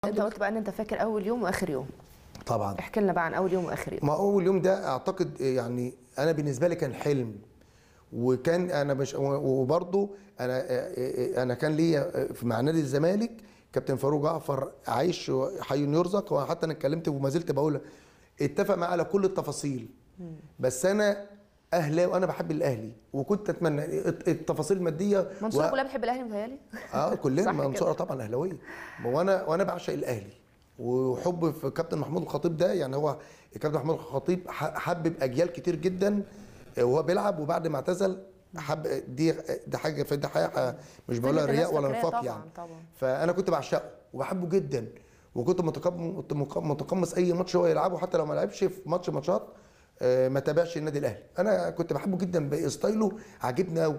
انت قلت بقى ان انت فاكر اول يوم واخر يوم طبعا احكي لنا بقى عن اول يوم واخر يوم ما اول يوم ده اعتقد يعني انا بالنسبه لي كان حلم وكان انا مش وبرضه انا انا كان ليا في مع نادي الزمالك كابتن فاروق جعفر عايش حي يرزق وحتى انا اتكلمت وما زلت بقول اتفق معاه على كل التفاصيل بس انا اهلاوي وانا بحب الاهلي وكنت اتمنى التفاصيل الماديه منصوره كلها بتحب الاهلي متهيألي اه كلنا صح منصوره كده. طبعا اهلاويه وانا وانا بعشق الاهلي وحب في كابتن محمود الخطيب ده يعني هو كابتن محمود الخطيب ح- حبب اجيال كتير جدا وهو بيلعب وبعد ما اعتزل حب دي ده حاجه فدي حاجه مش بقولها الناس رياء ولا فاكراه نفاق طبعاً، يعني طبعاً. فانا كنت بعشقه وبحبه جدا وكنت متقم- متق- متقمص اي ماتش هو يلعبه حتى لو ما لعبش في ماتش ماتشات آه، ما تابعش النادي الاهلي انا كنت بحبه جدا بستايله عاجبني قوي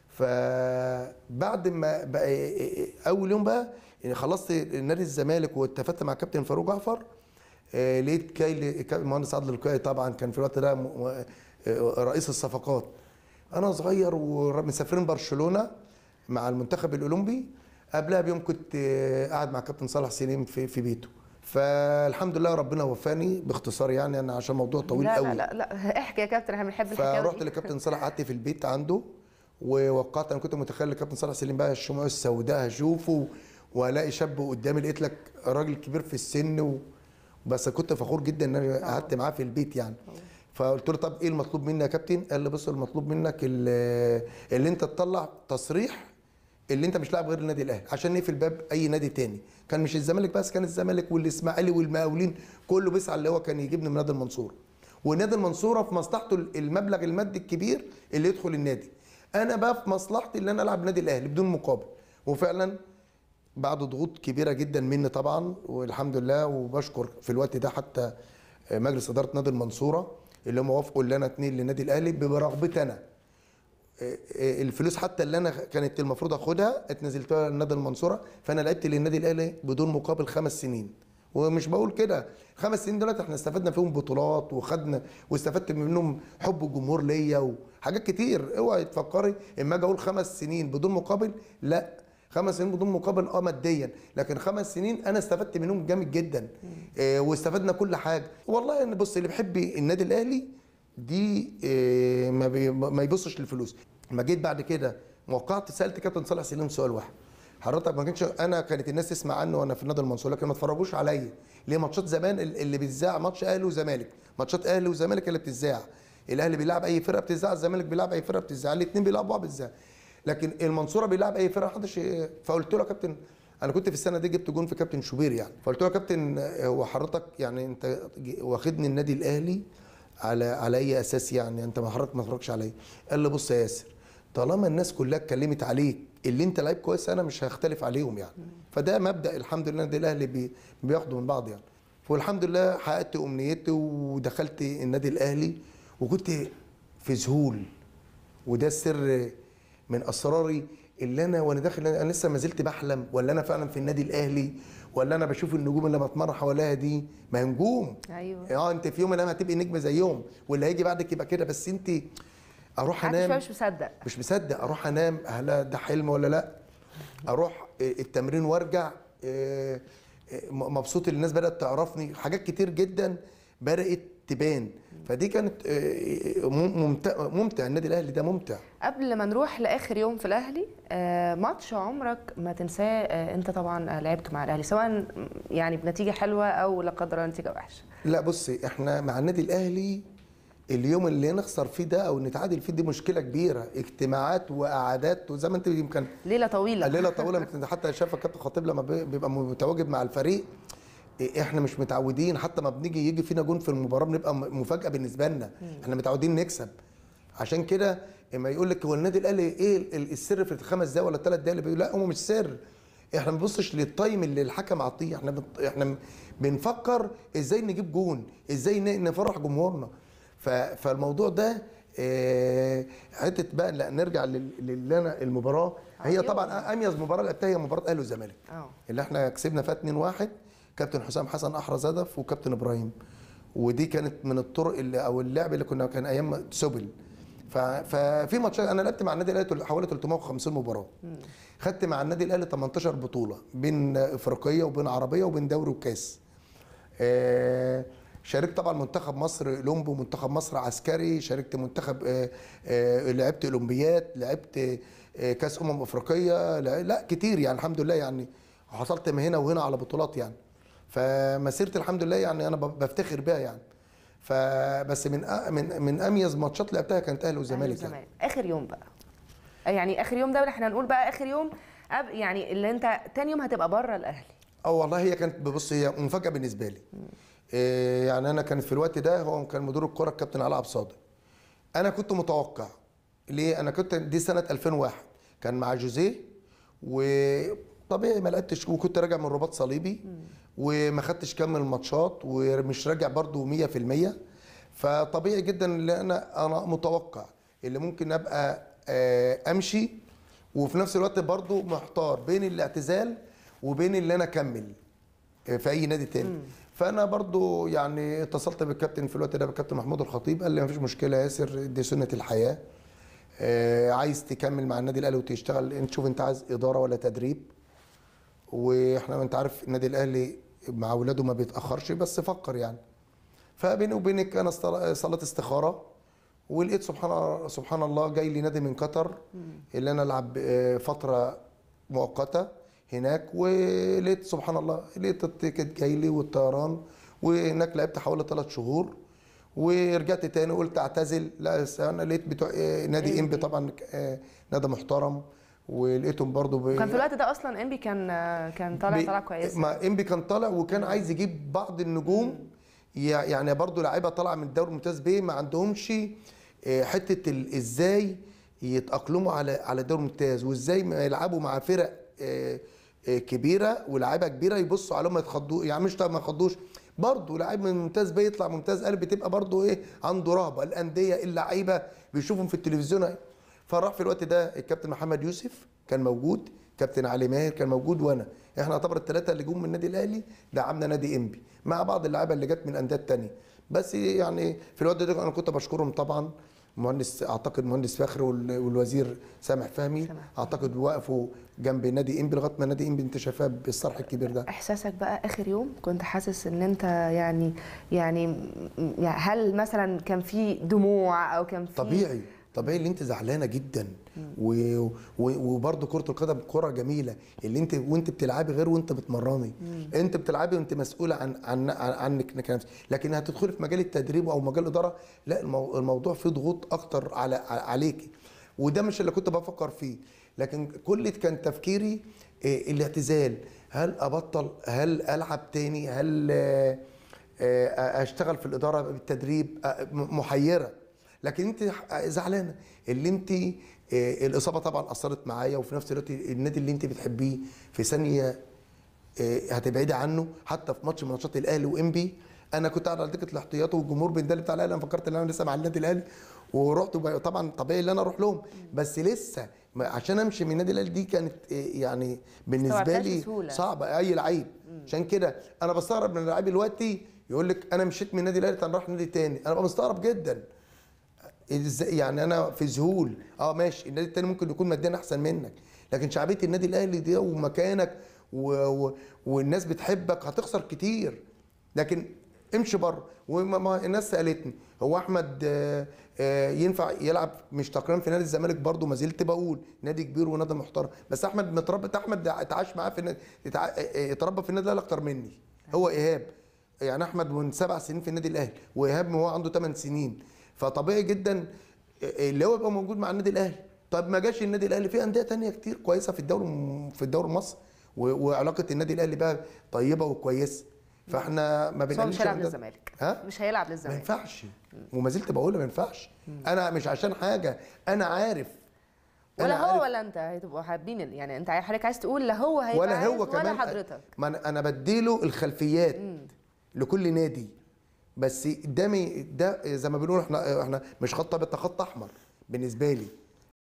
فبعد ما بقى اول يوم بقى يعني خلصت نادي الزمالك واتفقت مع كابتن فاروق جعفر آه، لقيت كاي كا- المهندس عادل القيعي طبعا كان في الوقت ده م- م- آه، رئيس الصفقات انا صغير ومسافرين برشلونه مع المنتخب الاولمبي قبلها بيوم كنت آه، قاعد مع كابتن صالح سليم في في بيته فالحمد لله ربنا وفاني باختصار يعني انا عشان موضوع طويل لا قوي لا لا لا احكي يا كابتن احنا بنحب الحكايه فرحت لكابتن صالح قعدت في البيت عنده ووقعت انا كنت متخيل كابتن صالح سليم بقى الشموع السوداء هشوفه والاقي شاب قدامي لقيت لك راجل كبير في السن و... بس كنت فخور جدا ان انا قعدت معاه في البيت يعني فقلت له طب ايه المطلوب مني يا كابتن؟ قال لي بص المطلوب منك اللي, اللي انت تطلع تصريح اللي انت مش لاعب غير النادي الاهلي عشان نقفل باب اي نادي تاني كان مش الزمالك بس كان الزمالك والاسماعيلي والمقاولين كله بيسعى اللي هو كان يجيبني من نادي المنصوره ونادي المنصوره في مصلحته المبلغ المادي الكبير اللي يدخل النادي انا بقى في مصلحتي اللي انا العب نادي الاهلي بدون مقابل وفعلا بعد ضغوط كبيره جدا مني طبعا والحمد لله وبشكر في الوقت ده حتى مجلس اداره نادي المنصوره اللي هم وافقوا ان انا اتنقل للنادي الاهلي برغبتي انا الفلوس حتى اللي انا كانت المفروض اخدها اتنزلتها لنادي المنصوره فانا لعبت للنادي الاهلي بدون مقابل خمس سنين ومش بقول كده خمس سنين دلوقتي احنا استفدنا فيهم بطولات وخدنا واستفدت منهم حب الجمهور ليا وحاجات كتير اوعي تفكري اما اجي اقول خمس سنين بدون مقابل لا خمس سنين بدون مقابل اه ماديا لكن خمس سنين انا استفدت منهم جامد جدا اه واستفدنا كل حاجه والله انا بص اللي بيحب النادي الاهلي دي اه ما, بي ما يبصش للفلوس ما جيت بعد كده وقعت سالت كابتن صالح سليم سؤال واحد حضرتك ما كانش انا كانت الناس تسمع عنه وانا في نادي المنصوره لكن ما اتفرجوش عليا ليه ماتشات زمان اللي بتذاع ماتش اهلي وزمالك ماتشات اهلي وزمالك اللي بتذاع الاهلي بيلعب اي فرقه بتذاع الزمالك بيلعب اي فرقه بتذاع الاثنين بيلعبوا بعض بتذاع لكن المنصوره بيلعب اي فرقه محدش فقلت له يا كابتن انا كنت في السنه دي جبت جون في كابتن شوبير يعني فقلت له يا كابتن هو حضرتك يعني انت واخدني النادي الاهلي على على اي اساس يعني انت ما حضرتك ما تتفرجش عليا قال لي بص يا ياسر طالما الناس كلها اتكلمت عليك اللي انت لعيب كويس انا مش هختلف عليهم يعني فده مبدا الحمد لله النادي الاهلي بي بياخدوا من بعض يعني والحمد لله حققت امنيتي ودخلت النادي الاهلي وكنت في ذهول وده السر من اسراري اللي انا وانا داخل انا لسه ما زلت بحلم ولا انا فعلا في النادي الاهلي ولا انا بشوف النجوم اللي بتمرن حواليها دي ما هي نجوم ايوه اه انت في يوم من الايام هتبقي نجم زيهم واللي هيجي بعدك يبقى كده بس انت اروح قعدت انام شويه مش مصدق مش مصدق اروح انام هل ده حلم ولا لا اروح التمرين وارجع مبسوط الناس بدات تعرفني حاجات كتير جدا بدات تبان فدي كانت ممتع ممتع النادي الاهلي ده ممتع قبل ما نروح لاخر يوم في الاهلي آه، ماتش عمرك ما تنساه آه، انت طبعا لعبت مع الاهلي سواء يعني بنتيجه حلوه او لا قدر الله نتيجه وحشه لا بصي احنا مع النادي الاهلي اليوم اللي نخسر فيه ده او نتعادل فيه دي مشكله كبيره اجتماعات وقعدات وزي ما انت يمكن ليله طويله الليله طويله يمكن حتى شايفه كابتن خطيب لما بيبقى متواجد مع الفريق احنا مش متعودين حتى ما بنيجي يجي فينا جون في المباراه بنبقى مفاجاه بالنسبه لنا احنا متعودين نكسب عشان كده اما يقول لك هو النادي الاهلي ايه السر في الخمس دقايق ولا الثلاث دقايق بيقول لا هو مش سر احنا ما بنبصش للتايم اللي الحكم عطيه احنا بنط... احنا بنفكر ازاي نجيب جون ازاي نفرح جمهورنا ف... فالموضوع ده اه... حته بقى لا نرجع للي انا المباراه هي طبعا اميز مباراه لعبتها هي مباراه اهلي والزمالك اللي احنا كسبنا فيها 2-1 كابتن حسام حسن احرز هدف وكابتن ابراهيم ودي كانت من الطرق اللي او اللعب اللي كنا كان ايام سبل ف- ففي ماتشات انا لعبت مع النادي الاهلي تل- حوالي 350 مباراه خدت مع النادي الاهلي 18 بطوله بين افريقيه وبين عربيه وبين دوري وكاس آه، شاركت طبعا منتخب مصر اولمبي ومنتخب مصر عسكري شاركت منتخب آه، آه، لعبت اولمبيات لعبت آه، كاس امم افريقيه لا لا، كتير يعني الحمد لله يعني حصلت من هنا وهنا على بطولات يعني فمسيرتي الحمد لله يعني انا ب- بفتخر بيها يعني فبس من أ- من من اميز ماتشات لعبتها كانت اهلي أهلي والزمالك يعني. والزمالك. اخر يوم بقى يعني اخر يوم ده احنا هنقول بقى اخر يوم أب- يعني اللي انت تاني يوم هتبقى بره الاهلي اه والله هي كانت بص هي مفاجاه بالنسبه لي إيه يعني انا كانت في الوقت ده هو كان مدير الكره الكابتن علاء عبد الصادق انا كنت متوقع ليه انا كنت دي سنه 2001 كان مع جوزيه وطبيعي ما لعبتش وكنت راجع من رباط صليبي وما خدتش كام من الماتشات ومش راجع برضو 100% فطبيعي جدا اللي انا انا متوقع اللي ممكن ابقى آه، امشي وفي نفس الوقت برضو محتار بين الاعتزال وبين اللي انا اكمل في اي نادي تاني فانا برضو يعني اتصلت بالكابتن في الوقت ده بالكابتن محمود الخطيب قال لي مفيش مشكله يا ياسر دي سنه الحياه آه، عايز تكمل مع النادي الاهلي وتشتغل انت شوف انت عايز اداره ولا تدريب واحنا انت عارف النادي الاهلي مع اولاده ما بيتاخرش بس فكر يعني فبيني وبينك انا است- صليت استخاره ولقيت سبحان سبحان الله جاي لي نادي من قطر اللي انا العب آه، فتره مؤقته هناك ولقيت سبحان الله لقيت التيكت جاي لي والطيران وهناك لعبت حوالي ثلاث شهور ورجعت تاني قلت اعتزل لا انا لقيت بتوع آه، نادي انبي طبعا آه، نادي محترم ولقيتهم برضو ب- كان في الوقت ده اصلا انبي كان كان طالع بي- طالع كويس ما انبي كان طالع وكان عايز يجيب بعض النجوم يع- يعني برضو لعيبه طالعه من الدوري الممتاز بيه ما عندهمش آه، حته ال- ازاي يتاقلموا على على الدوري الممتاز وازاي ما يلعبوا مع فرق آه، آه، كبيره ولاعيبه كبيره يبصوا عليهم ما يتخضوا يعني مش طب ما يتخضوش برضه لعيب من ممتاز بيه يطلع ممتاز قلب بتبقى برضه ايه عنده رهبه الانديه اللعيبه بيشوفهم في التلفزيون فراح في الوقت ده الكابتن محمد يوسف كان موجود كابتن علي ماهر كان موجود وانا احنا نعتبر الثلاثه اللي جم من النادي الاهلي دعمنا نادي انبي مع بعض اللعيبه اللي جت من انديه تانية بس يعني في الوقت ده انا كنت بشكرهم طبعا مهندس اعتقد مهندس فخر وال- والوزير سامح فهمي سامح. اعتقد وقفوا جنب نادي انبي لغايه ما نادي انبي انت شايفاه بالصرح الكبير ده احساسك بقى اخر يوم كنت حاسس ان انت يعني يعني م- يعني هل مثلا كان في دموع او كان في طبيعي طبيعي اللي انت زعلانه جدا و... و... وبرضه كره القدم كره جميله اللي انت وانت بتلعبي غير وانت بتمرني انت بتلعبي وانت مسؤوله عن عن عن- عنك كنفسك لكن هتدخلي في مجال التدريب او مجال الاداره لا المو... الموضوع فيه ضغوط اكتر على عليكي وده مش اللي كنت بفكر فيه لكن كل كان تفكيري إيه، الاعتزال هل ابطل هل العب تاني هل آه، آه، اشتغل في الاداره بالتدريب آه، م- محيره لكن انت زعلانه اللي انت آه، الاصابه طبعا اثرت معايا وفي نفس الوقت النادي اللي انت بتحبيه في ثانيه آه، هتبعدي عنه حتى في ماتش من ماتشات الاهلي وانبي انا كنت قاعد على دكه الاحتياط والجمهور بيندل بتاع الاهلي انا فكرت ان انا لسه مع النادي الاهلي ورحت وب- طبعا طبيعي ان انا اروح لهم بس لسه ما- عشان امشي من النادي الاهلي دي كانت آه، يعني بالنسبه استوعبتهاش لي بسهولة. صعبه اي لعيب عشان كده انا بستغرب من اللعيب دلوقتي يقول لك انا مشيت من النادي الاهلي انا رايح نادي تاني انا ببقى مستغرب جدا ازاي يعني انا في ذهول اه ماشي النادي التاني ممكن يكون ماديا احسن منك لكن شعبيه النادي الاهلي دي ومكانك و... و... والناس بتحبك هتخسر كتير لكن امشي بره وما ما الناس سالتني هو احمد آه، آه، ينفع يلعب مش تقريبا في نادي الزمالك برضه ما زلت بقول نادي كبير ونادي محترم بس احمد متربى احمد ده اتعاش معاه في النادي اتع- آه، آه، اتربى في النادي الاهلي اكتر مني هو ايهاب يعني احمد من سبع سنين في النادي الاهلي وايهاب من هو عنده ثمان سنين فطبيعي جدا اللي هو يبقى موجود مع النادي الاهلي طب ما جاش النادي الاهلي في انديه تانية كتير كويسه في الدوري في الدوري المصري و- وعلاقه النادي الاهلي بقى طيبه وكويسه فاحنا ما بس هو بنقللش مش هيلعب من ده. للزمالك ها مش هيلعب ما للزمالك ينفعش وما زلت بقول ما ينفعش انا مش عشان حاجه انا عارف أنا ولا هو عارف ولا انت هتبقوا حابين ال- يعني انت حضرتك عايز تقول لا هو هيبقى ولا عايز هو كمان ولا حضرتك ما انا انا بديله الخلفيات لكل نادي بس ده مي- ده زي ما بنقول احنا احنا مش خط ابيض ده خط احمر بالنسبه لي